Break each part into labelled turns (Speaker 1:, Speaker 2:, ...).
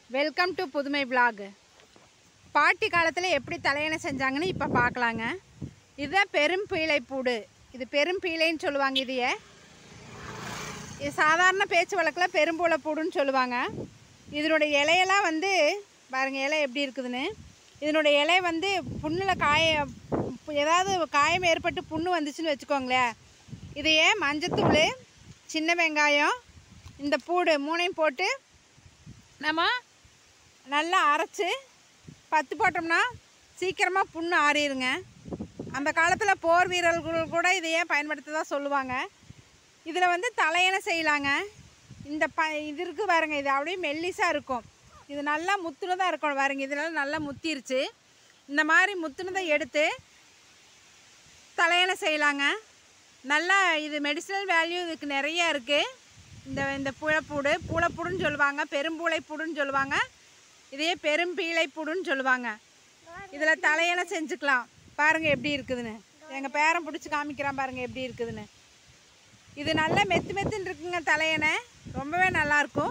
Speaker 1: welcome to புதுமை vlog பாட்டி காலத்தில் எப்படி தலையணை செஞ்சாங்கன்னு இப்போ பார்க்கலாங்க இதுதான் பெரும் பீழைப்பூடு இது பெரும் பீழைன்னு சொல்லுவாங்க இதையே இது சாதாரண பேச்சு வழக்கில் பெரும்பூளைப்பூடுன்னு சொல்லுவாங்க இதனுடைய இலையெல்லாம் வந்து பாருங்கள் இலை எப்படி இருக்குதுன்னு இதனுடைய இலை வந்து புண்ணில் காய ஏதாவது காயம் ஏற்பட்டு புண்ணு வந்துச்சுன்னு வச்சுக்கோங்களேன் இதையே மஞ்சத்தூள் சின்ன வெங்காயம் இந்த பூடு மூணையும் போட்டு நம்ம நல்லா அரைச்சி பத்து போட்டோம்னா சீக்கிரமாக புண்ணு ஆறிடுங்க அந்த காலத்தில் போர் வீரர்கள் கூட இதையே பயன்படுத்ததா சொல்லுவாங்க இதில் வந்து தலையணை செய்யலாங்க இந்த ப இது இருக்குது பாருங்க இது அப்படியே மெல்லிசாக இருக்கும் இது நல்லா முத்துனதாக இருக்கும் பாருங்க இதெல்லாம் நல்லா முத்திருச்சு இந்த மாதிரி முத்துனதை எடுத்து தலையணை செய்யலாங்க நல்லா இது மெடிசினல் வேல்யூ இதுக்கு நிறைய இருக்குது இந்த இந்த பூளைப்பூடு பூளைப்பூடுன்னு சொல்லுவாங்க பெரும்பூளைப்பூடுன்னு சொல்லுவாங்க இதையே பெரும்பீளைப்பூடுன்னு சொல்லுவாங்க இதில் தலையணை செஞ்சுக்கலாம் பாருங்கள் எப்படி இருக்குதுன்னு எங்கள் பேரன் பிடிச்சி காமிக்கிறான் பாருங்கள் எப்படி இருக்குதுன்னு இது நல்லா மெத்து மெத்துன்னு இருக்குங்க தலையணை ரொம்பவே நல்லாயிருக்கும்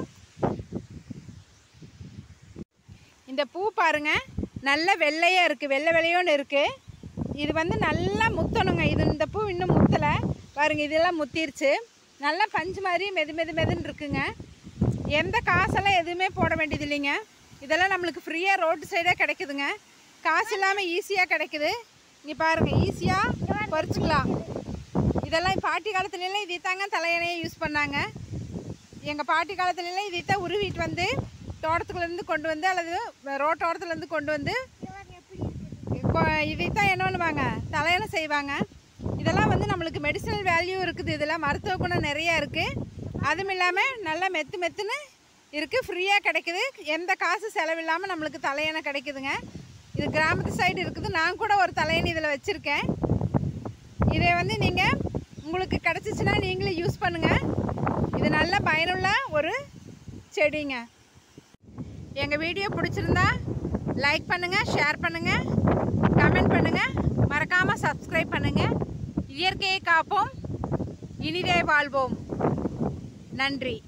Speaker 1: இந்த பூ பாருங்க நல்ல வெள்ளையாக இருக்குது வெள்ளை வெள்ளையோன்னு இருக்குது இது வந்து நல்லா முத்தணுங்க இது இந்த பூ இன்னும் முத்தலை பாருங்க இதெல்லாம் முத்திருச்சு நல்லா பஞ்சு மாதிரி மெது மெது மெதுன்னு இருக்குங்க எந்த காசெல்லாம் எதுவுமே போட வேண்டியது இல்லைங்க இதெல்லாம் நம்மளுக்கு ஃப்ரீயாக ரோட்டு சைடாக கிடைக்குதுங்க காசு இல்லாமல் ஈஸியாக கிடைக்குது இங்கே பாருங்கள் ஈஸியாக பறிச்சுக்கலாம் இதெல்லாம் பாட்டி காலத்துலலாம் இதை தாங்க தலையணையை யூஸ் பண்ணாங்க எங்கள் பாட்டி காலத்துலலாம் இதை தான் உருவிட்டு வந்து தோட்டத்துக்குள்ளேருந்து கொண்டு வந்து அல்லது ரோட்டோரத்துலேருந்து கொண்டு வந்து இதை தான் என்ன பண்ணுவாங்க தலையணை செய்வாங்க இதெல்லாம் வந்து நம்மளுக்கு மெடிசனல் வேல்யூ இருக்குது இதில் மருத்துவ குணம் நிறையா இருக்குது அதுவும் இல்லாமல் நல்லா மெத்து மெத்துன்னு இருக்குது ஃப்ரீயாக கிடைக்குது எந்த காசு செலவில்லாமல் நம்மளுக்கு தலையணை கிடைக்குதுங்க இது கிராமத்து சைடு இருக்குது நான் கூட ஒரு தலையணை இதில் வச்சுருக்கேன் இதை வந்து நீங்கள் உங்களுக்கு கிடச்சிச்சின்னா நீங்களே யூஸ் பண்ணுங்கள் இது நல்ல பயனுள்ள ஒரு செடிங்க எங்கள் வீடியோ பிடிச்சிருந்தா லைக் பண்ணுங்கள் ஷேர் பண்ணுங்கள் கமெண்ட் பண்ணுங்கள் மறக்காமல் சப்ஸ்கிரைப் பண்ணுங்கள் இயற்கையை காப்போம் இனிதே வாழ்வோம் நன்றி